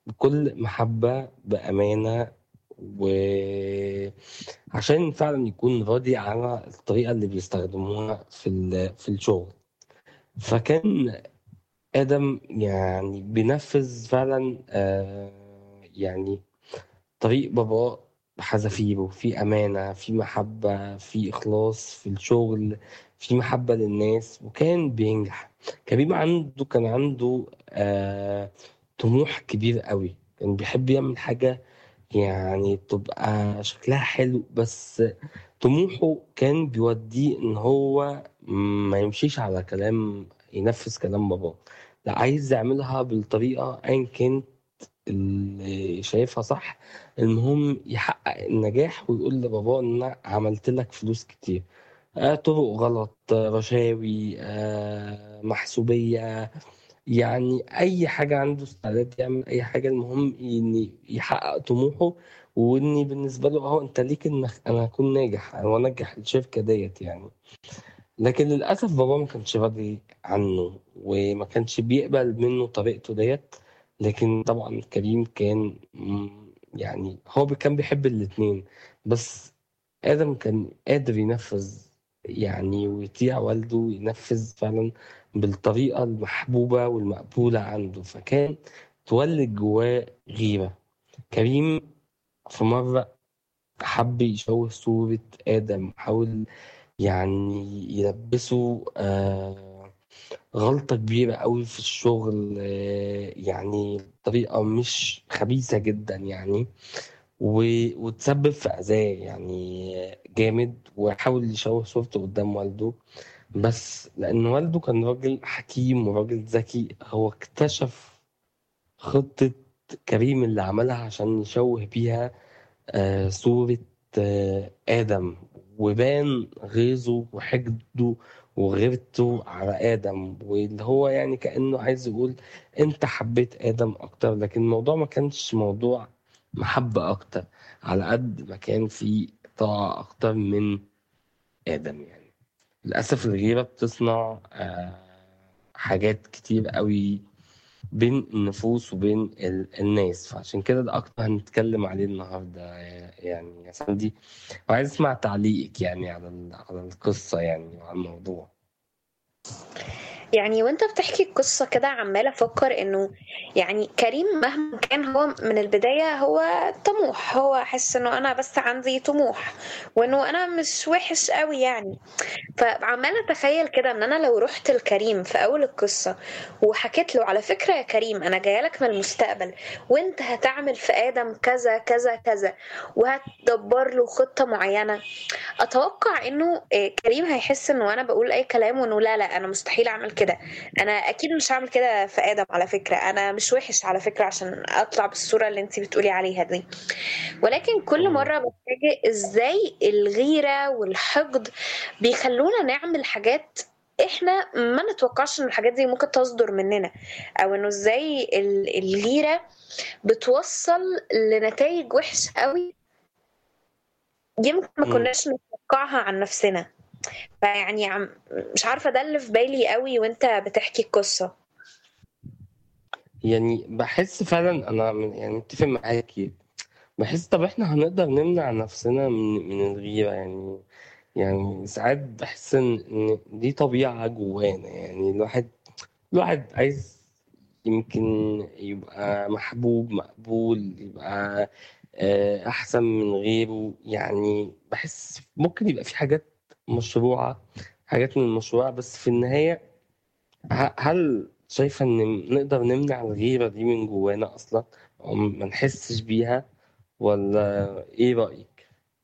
بكل محبة بأمانة وعشان فعلا يكون راضي على الطريقة اللي بيستخدموها في ال- في الشغل فكان آدم يعني بينفذ فعلا آه، يعني طريق باباه بحذافيره في أمانة في محبة في إخلاص في الشغل في محبة للناس وكان بينجح كريم عنده كان عنده آه طموح كبير قوي كان بيحب يعمل حاجة يعني تبقى شكلها حلو بس طموحه كان بيوديه إن هو ما يمشيش على كلام ينفذ كلام باباه لا عايز يعملها بالطريقة أيا كانت اللي شايفها صح المهم يحقق النجاح ويقول لباباه ان انا عملت لك فلوس كتير آه طرق غلط آه، رشاوي آه محسوبية يعني اي حاجة عنده استعداد يعمل اي حاجة المهم ان يحقق طموحه واني بالنسبة له اهو انت ليك ان انا اكون ناجح وانجح الشركة ديت يعني لكن للأسف بابا ما كانش راضي عنه وما كانش بيقبل منه طريقته ديت لكن طبعا كريم كان مم، يعني هو بي- كان بيحب الاتنين بس آدم كان قادر ينفذ يعني ويطيع والده وينفذ فعلا بالطريقة المحبوبة والمقبولة عنده فكان تولد جواه غيرة كريم في مرة حب يشوه صورة آدم حاول يعني يلبسه آه غلطة كبيرة قوي في الشغل آه يعني بطريقة مش خبيثة جدا يعني و- وتسبب في أذاه يعني جامد وحاول يشوه صورته قدام والده بس لأن والده كان راجل حكيم وراجل ذكي هو اكتشف خطة كريم اللي عملها عشان يشوه بيها آه، صورة آه، آدم وبان غيظه وحقده وغيرته على آدم واللي هو يعني كأنه عايز يقول أنت حبيت آدم أكتر لكن الموضوع ما كانش موضوع محبة أكتر على قد ما كان في طاعة أكتر من آدم يعني للأسف الغيرة بتصنع آه، حاجات كتير قوي بين النفوس وبين ال- الناس فعشان كده ده أكتر هنتكلم عليه النهاردة يعني يا ساندي وعايز أسمع تعليقك يعني على ال- على القصة يعني وعلى الموضوع يعني وانت بتحكي القصة كده عمالة افكر انه يعني كريم مهما كان هو من البداية هو طموح هو حس انه انا بس عندي طموح وانه انا مش وحش قوي يعني فعمالة اتخيل كده ان انا لو رحت لكريم في اول القصة وحكيت له على فكرة يا كريم انا جايه لك من المستقبل وانت هتعمل في ادم كذا كذا كذا وهتدبر له خطة معينة اتوقع انه آه، كريم هيحس انه انا بقول اي كلام وانه لا لا انا مستحيل اعمل كده انا اكيد مش هعمل كده في ادم على فكره انا مش وحش على فكره عشان اطلع بالصوره اللي انت بتقولي عليها دي ولكن كل مم. مره بتفاجئ ازاي الغيره والحقد بيخلونا نعمل حاجات احنا ما نتوقعش ان الحاجات دي ممكن تصدر مننا او انه ازاي ال- الغيره بتوصل لنتائج وحشه قوي يمكن ما مم. كناش نتوقعها عن نفسنا فيعني عم مش عارفة ده اللي في بالي قوي وانت بتحكي القصة يعني بحس فعلا أنا من يعني متفق معاكي بحس طب إحنا هنقدر نمنع نفسنا من من الغيرة يعني يعني ساعات بحس إن إن دي طبيعة جوانا يعني الواحد الواحد عايز يمكن يبقى محبوب مقبول يبقى آه، أحسن من غيره يعني بحس ممكن يبقى في حاجات مشروعة حاجات من المشروع بس في النهاية ه- هل شايفة إن نقدر نمنع الغيرة دي من جوانا أصلا أو ما نحسش بيها ولا إيه رأيك؟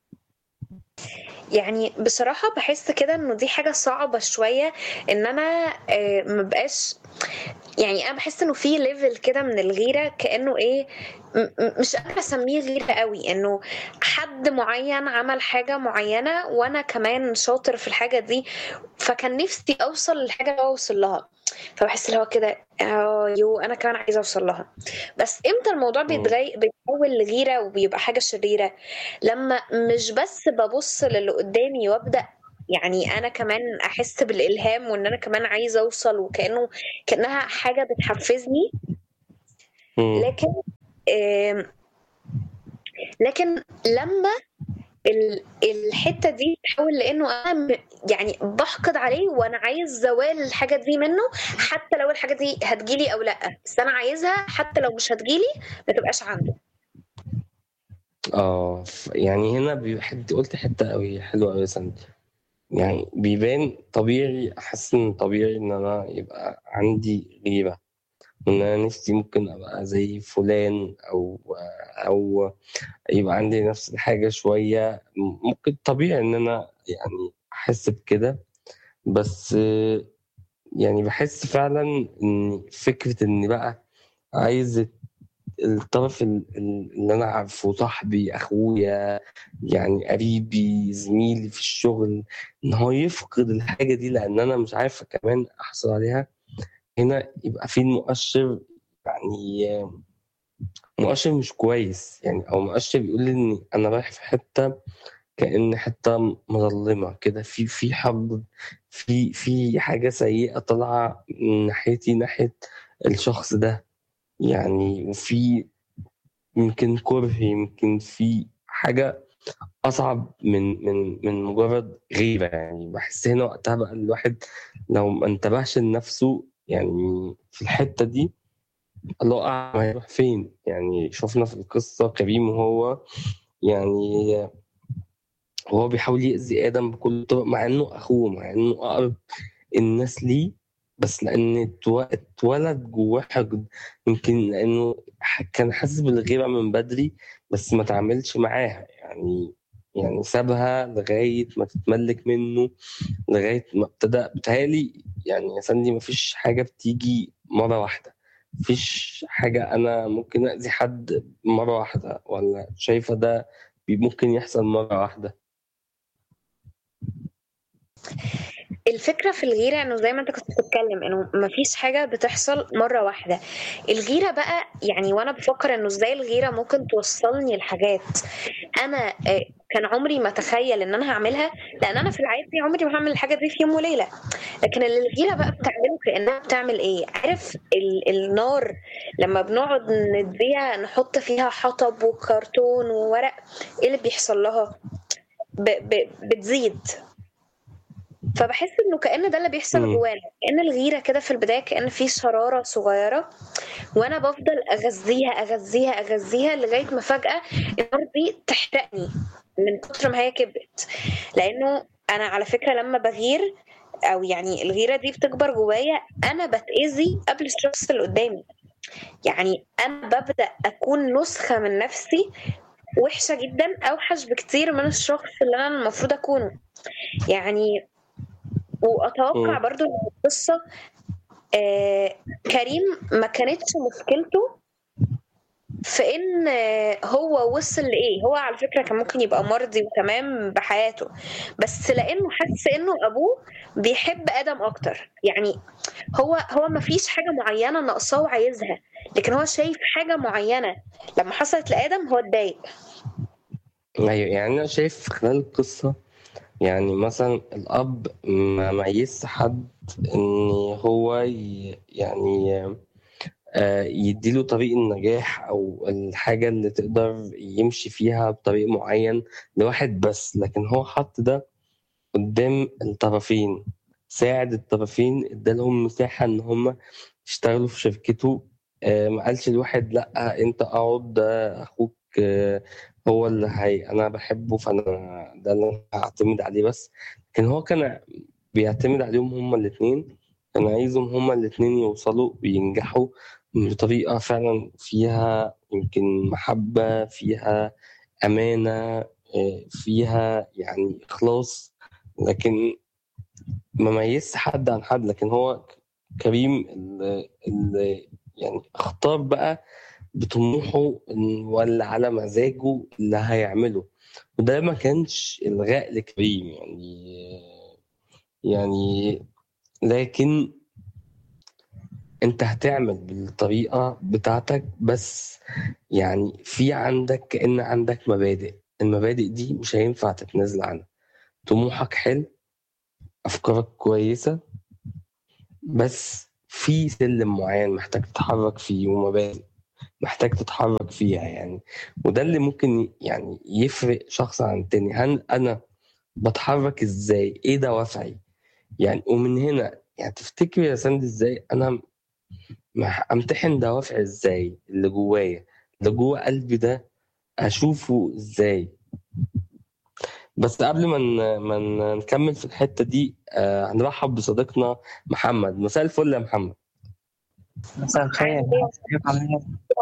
يعني بصراحة بحس كده انه دي حاجة صعبة شوية ان انا آه، مبقاش يعني انا بحس انه في ليفل كده من الغيرة كأنه ايه م- م- مش قادرة اسميه غيرة قوي انه حد معين عمل حاجة معينة وانا كمان شاطر في الحاجة دي فكان نفسي اوصل للحاجة اللي هو وصل لها فبحس اللي هو كده اه يو انا كمان عايزة اوصل لها بس امتى الموضوع مم. بيتغير بيتحول لغيرة وبيبقى حاجة شريرة لما مش بس ببص للي قدامي وابدا يعني انا كمان احس بالالهام وان انا كمان عايزه اوصل وكانه كانها حاجه بتحفزني مم. لكن آم، لكن لما ال- الحته دي تحول لانه انا م- يعني بحقد عليه وانا عايز زوال الحاجه دي منه حتى لو الحاجه دي هتجيلي او لا بس انا عايزها حتى لو مش هتجيلي ما تبقاش عنده اه ف- يعني هنا بيبقى حد قلت حتة قوي حلوة قوي سندي يعني بيبان طبيعي أحس إن طبيعي إن أنا يبقى عندي غيرة وإن أنا نفسي ممكن أبقى زي فلان أو أو يبقى عندي نفس الحاجة شوية ممكن طبيعي إن أنا يعني أحس بكده بس آه، يعني بحس فعلا إن فكرة إني بقى عايز الطرف ال- ال- اللي أنا عارفه صاحبي أخويا يعني قريبي زميلي في الشغل إن هو يفقد الحاجة دي لأن أنا مش عارف كمان أحصل عليها هنا يبقى في مؤشر يعني مؤشر مش كويس يعني أو مؤشر بيقول لي إن أنا رايح في حتة كأن حتة مظلمة كده في في حرب في في حاجة سيئة طالعة من ناحيتي ناحية الشخص ده يعني وفي يمكن كره يمكن في حاجة أصعب من من من مجرد غيبة يعني بحس هنا وقتها بقى الواحد لو ما انتبهش لنفسه يعني في الحتة دي الله أعلم هيروح فين يعني شفنا في القصة كريم وهو يعني هو بيحاول يأذي آدم بكل الطرق مع إنه أخوه مع إنه أقرب الناس ليه بس لأن اتو- اتولد جواه حقد يمكن لأنه ح- كان حاسس بالغيرة من بدري بس ما تعاملش معاها يعني يعني سابها لغاية ما تتملك منه لغاية ما ابتدى بتهيألي يعني يا سندي مفيش حاجة بتيجي مرة واحدة مفيش حاجة أنا ممكن أذي حد مرة واحدة ولا شايفة ده بي- ممكن يحصل مرة واحدة الفكرة في الغيرة انه زي ما انت كنت بتتكلم انه مفيش حاجة بتحصل مرة واحدة الغيرة بقى يعني وانا بفكر انه ازاي الغيرة ممكن توصلني لحاجات انا آه، كان عمري ما اتخيل ان انا هعملها لان انا في العادي عمري ما هعمل الحاجة دي في يوم وليلة لكن اللي الغيرة بقى بتعمله كأنها بتعمل ايه عارف ال النار لما بنقعد نديها نحط فيها حطب وكرتون وورق ايه اللي بيحصل لها ب ب بتزيد فبحس انه كأن ده اللي بيحصل مم. جوانا كأن الغيرة كده في البداية كأن في شرارة صغيرة وانا بفضل اغذيها اغذيها اغذيها لغاية ما فجأة النار دي تحرقني من كتر ما هي كبرت لانه انا على فكرة لما بغير او يعني الغيرة دي بتكبر جوايا انا بتأذي قبل الشخص اللي قدامي يعني انا ببدأ اكون نسخة من نفسي وحشة جدا اوحش بكتير من الشخص اللي انا المفروض اكونه يعني واتوقع مم. برضو ان القصه آه كريم ما كانتش مشكلته في ان آه، هو وصل لايه هو على فكره كان ممكن يبقى مرضي وتمام بحياته بس لانه حس انه ابوه بيحب ادم اكتر يعني هو هو ما فيش حاجه معينه ناقصاه وعايزها لكن هو شايف حاجه معينه لما حصلت لادم هو اتضايق أيوة يعني أنا شايف خلال القصة يعني مثلا الأب ما ميزش حد إن هو ي- يعني آه، يديله طريق النجاح أو الحاجة اللي تقدر يمشي فيها بطريق معين لواحد بس لكن هو حط ده قدام الطرفين ساعد الطرفين ادالهم مساحة إن هم يشتغلوا في شركته آه، ما قالش الواحد لأ أنت اقعد ده أخوك آه، هو اللي هي أنا بحبه فأنا ده اللي أنا هعتمد عليه بس لكن هو كان بيعتمد عليهم هما الاتنين كان عايزهم هما الاتنين يوصلوا وينجحوا بطريقة فعلا فيها يمكن محبة فيها أمانة آه، فيها يعني إخلاص لكن ما ميزش حد عن حد لكن هو كريم اللي, اللي يعني اختار بقى بطموحه إن- ولا على مزاجه اللي هيعمله وده ما كانش إلغاء لكريم يعني يعني لكن انت هتعمل بالطريقة بتاعتك بس يعني في عندك كأن عندك مبادئ المبادئ دي مش هينفع تتنازل عنها طموحك حلو أفكارك كويسة بس في سلم معين محتاج تتحرك فيه ومبادئ محتاج تتحرك فيها يعني وده اللي ممكن يعني يفرق شخص عن التاني هل انا بتحرك ازاي ايه دوافعي يعني ومن هنا يعني تفتكر يا ساندي ازاي انا مح- امتحن دوافعي ازاي اللي جوايا اللي جوا قلبي ده اشوفه ازاي بس قبل ما ن- ما ن- نكمل في الحتة دي آه، هنرحب بصديقنا محمد مساء الفل يا محمد مساء الخير كيف عاملين؟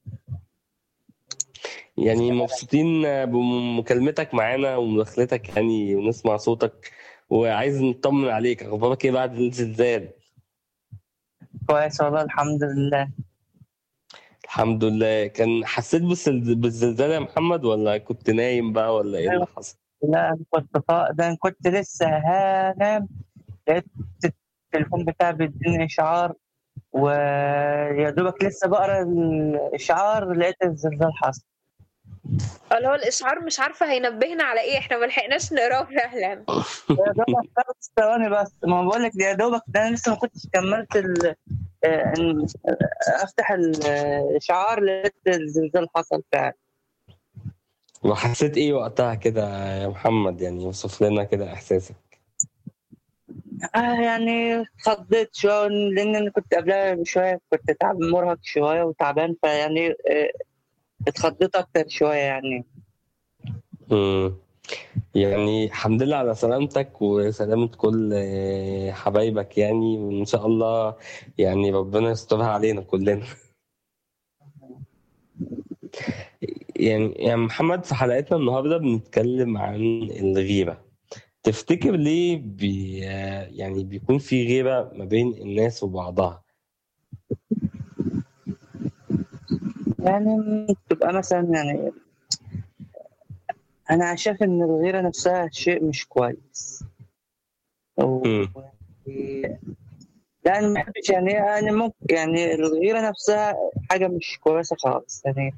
يعني مبسوطين بمكالمتك معانا ومداخلتك يعني ونسمع صوتك وعايز نطمن عليك اخبارك ايه بعد الزلزال كويس والله الحمد لله الحمد لله كان حسيت بالزل- بالزلزال يا محمد ولا كنت نايم بقى ولا ايه اللي حصل لا أنا كنت فا... ده أنا كنت لسه هنام لقيت التليفون بتاعي بيديني إشعار ويا دوبك لسه بقرا الإشعار لقيت الزلزال حصل اللي هو الاشعار مش عارفه هينبهنا على ايه احنا ما لحقناش نقراه فعلا يا دوبك خمس ثواني بس ما بقول لك يا دوبك ده أنا لسه ما كنتش كملت ال... آه، إن- آه، أفتح الإشعار لقيت الزلزال حصل فعلا وحسيت ايه وقتها كده يا محمد يعني وصف لنا كده احساسك آه يعني اتخضيت شوية لأن أنا كنت قبلها بشوية كنت تعب مرهق شوية وتعبان فيعني آه، اتخضيت أكتر شوية يعني مم. يعني الحمد لله على سلامتك وسلامة كل آه، حبايبك يعني وإن شاء الله يعني ربنا يسترها علينا كلنا يعني يا محمد في حلقتنا النهاردة بنتكلم عن الغيرة تفتكر ليه بي يعني بيكون في غيرة ما بين الناس وبعضها يعني تبقى مثلا يعني أنا شايف إن الغيرة نفسها شيء مش كويس و... مم. لا أنا ما بحبش يعني أنا ممكن يعني الغيرة نفسها حاجة مش كويسة خالص يعني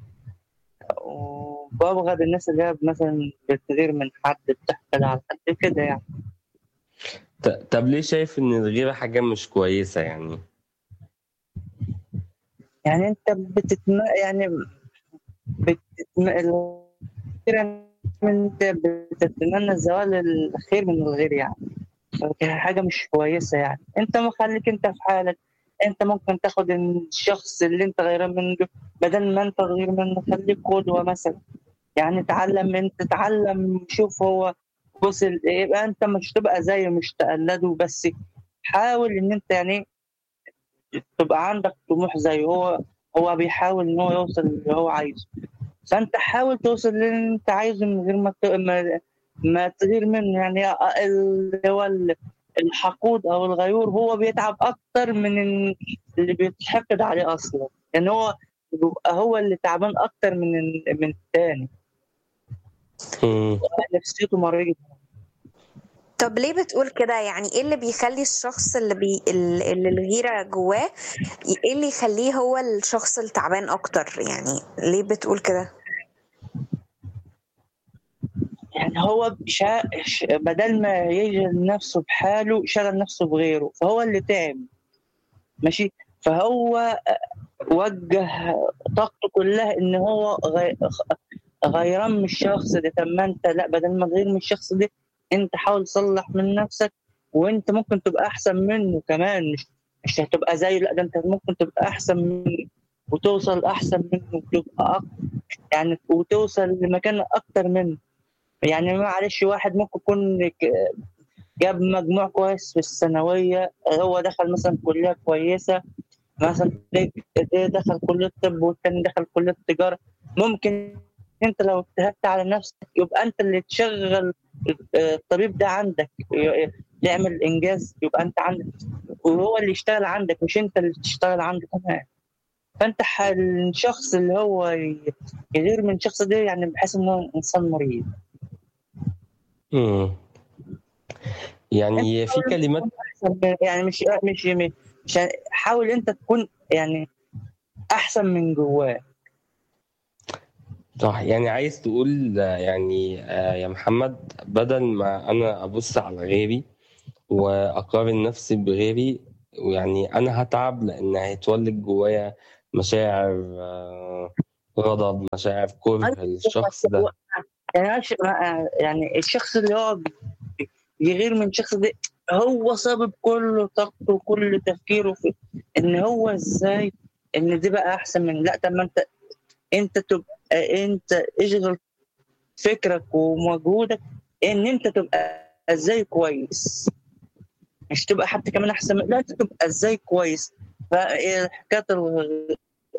وببغض الناس اللي هي مثلا بتغير من حد بتحقد على حد كده يعني ط- طب ليه شايف إن الغيرة حاجة مش كويسة يعني؟ يعني انت بتتم يعني بتتم... الغيرة انت بتتمنى زوال الخير من الغير يعني فدي حاجة مش كويسة يعني انت ما خليك انت في حالك انت ممكن تاخد الشخص اللي انت غيران منه بدل ما انت تغير منه خليك قدوة مثلا يعني تعلم انت تعلم شوف هو وصل ايه يبقى انت مش تبقى زيه مش تقلده بس حاول ان انت يعني تبقى عندك طموح زيه هو هو بيحاول ان هو يوصل اللي هو عايزه فانت حاول توصل اللي انت عايزه من غير ما ت- ما, ما تغير منه يعني اللي هو ال- الحقود او الغيور هو بيتعب اكتر من ال- اللي بيتحقد عليه اصلا يعني هو بيبقى هو اللي تعبان اكتر من ال- من التاني مم. نفسيته مريضه طب ليه بتقول كده يعني ايه اللي بيخلي الشخص اللي بي اللي اللي الغيرة جواه ايه اللي يخليه هو الشخص التعبان اكتر يعني ليه بتقول كده يعني هو شا... ش- بدل ما يشغل نفسه بحاله شغل نفسه بغيره فهو اللي تعب ماشي فهو وجه طاقته كلها ان هو غي... غيران من الشخص ده طب ما انت لا بدل ما تغير من الشخص ده انت حاول تصلح من نفسك وانت ممكن تبقى احسن منه كمان مش مش هتبقى زيه لا ده انت ممكن تبقى احسن منه وتوصل احسن منه وتبقى أك... يعني وتوصل لمكان اكتر منه يعني معلش واحد ممكن يكون ك- جاب مجموع كويس في الثانوية هو دخل مثلا كلية كويسة مثلا ده ده دخل كلية طب والتاني دخل كلية تجارة ممكن انت لو اجتهدت على نفسك يبقى انت اللي تشغل آه، الطبيب ده عندك ي- يعمل انجاز يبقى انت عندك وهو اللي يشتغل عندك مش انت اللي تشتغل عنده كمان فانت ح- الشخص اللي هو ي- يغير من الشخص ده يعني بحس انه انسان مريض مم. يعني في كلمات يعني مش مش مش حاول انت تكون يعني احسن من جواه صح يعني عايز تقول آه، يعني آه، يا محمد بدل ما انا ابص على غيري واقارن نفسي بغيري ويعني انا هتعب لان هيتولد جوايا مشاعر آه، غضب مشاعر كره الشخص ده يعني أش- ما- يعني الشخص اللي هو بي- يغير من الشخص ده هو سبب كل طاقته وكل تفكيره في ان هو ازاي ان دي بقى احسن من لا طب ما انت انت تبقى انت اشغل فكرك ومجهودك ان انت تبقى ازاي كويس مش تبقى حتى كمان احسن من لا انت تبقى ازاي كويس فحكايه الغ-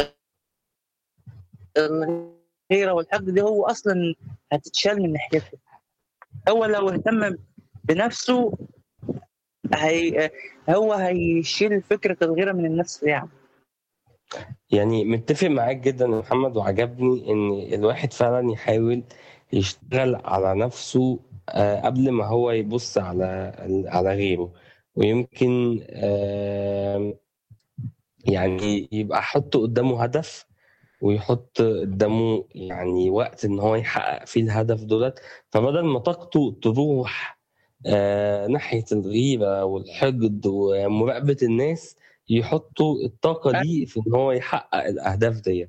الغيره والحقد دي هو اصلا هتتشال من ناحيته هو لو اهتم بنفسه هي هو هيشيل فكره الغيره من النفس يعني يعني متفق معاك جدا يا محمد وعجبني ان الواحد فعلا يحاول يشتغل على نفسه آه، قبل ما هو يبص على على غيره ويمكن آه، يعني يبقى حط قدامه هدف ويحط قدامه يعني وقت ان هو يحقق فيه الهدف دولت فبدل ما طاقته تروح آه، ناحية الغيرة والحقد ومراقبة الناس يحطوا الطاقة دي في ان هو يحقق الاهداف دي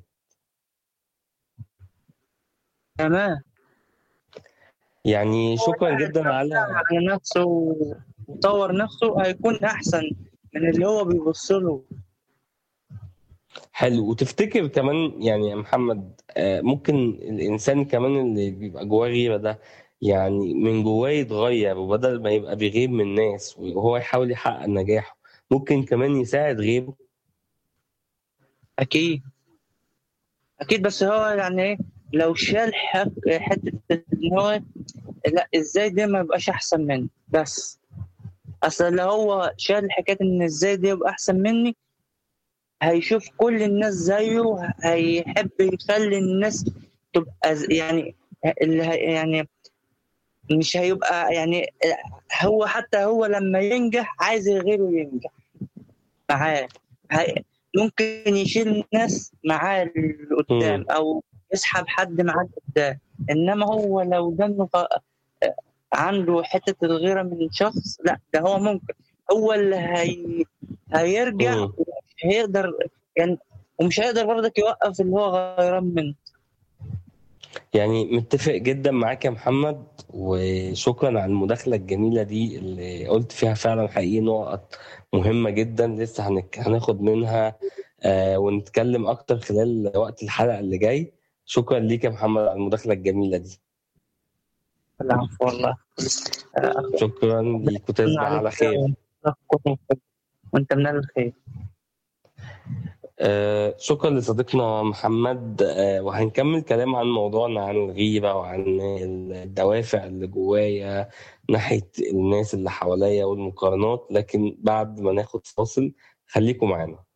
تمام يعني شكرا جدا على على نفسه وطور نفسه هيكون احسن من اللي هو بيبص له حلو وتفتكر كمان يعني يا محمد آه، ممكن الانسان كمان اللي بيبقى جواه غيرة ده يعني من جواه يتغير وبدل ما يبقى بيغير من الناس وهو يحاول يحقق نجاحه ممكن كمان يساعد غيره اكيد اكيد بس هو يعني ايه لو شال حق حته ان هو لا ازاي ده ما يبقاش احسن مني بس اصل لو هو شال حكايه ان ازاي ده يبقى احسن مني هيشوف كل الناس زيه هيحب يخلي الناس تبقى ز- يعني اللي هي- يعني مش هيبقى يعني هو حتى هو لما ينجح عايز غيره ينجح معاه هي- ممكن يشيل ناس معاه لقدام او يسحب حد معاه لقدام انما هو لو دمه ف- عنده حته الغيره من شخص لا ده هو ممكن هو اللي هي هيرجع مم. ومش هيقدر يعني ومش هيقدر برضك يوقف اللي هو غيران منه يعني متفق جدا معاك يا محمد وشكرا على المداخلة الجميلة دي اللي قلت فيها فعلا حقيقي نقط مهمة جدا لسه هنك- هناخد منها آه، ونتكلم أكتر خلال وقت الحلقة اللي جاي شكرا ليك يا محمد على المداخلة الجميلة دي العفو والله شكرا ليك وتصبح على خير وانت من الخير آه، شكرا لصديقنا محمد آه، وهنكمل كلام عن موضوعنا عن الغيبة وعن الدوافع اللي جوايا ناحية الناس اللي حواليا والمقارنات لكن بعد ما ناخد فاصل خليكم معانا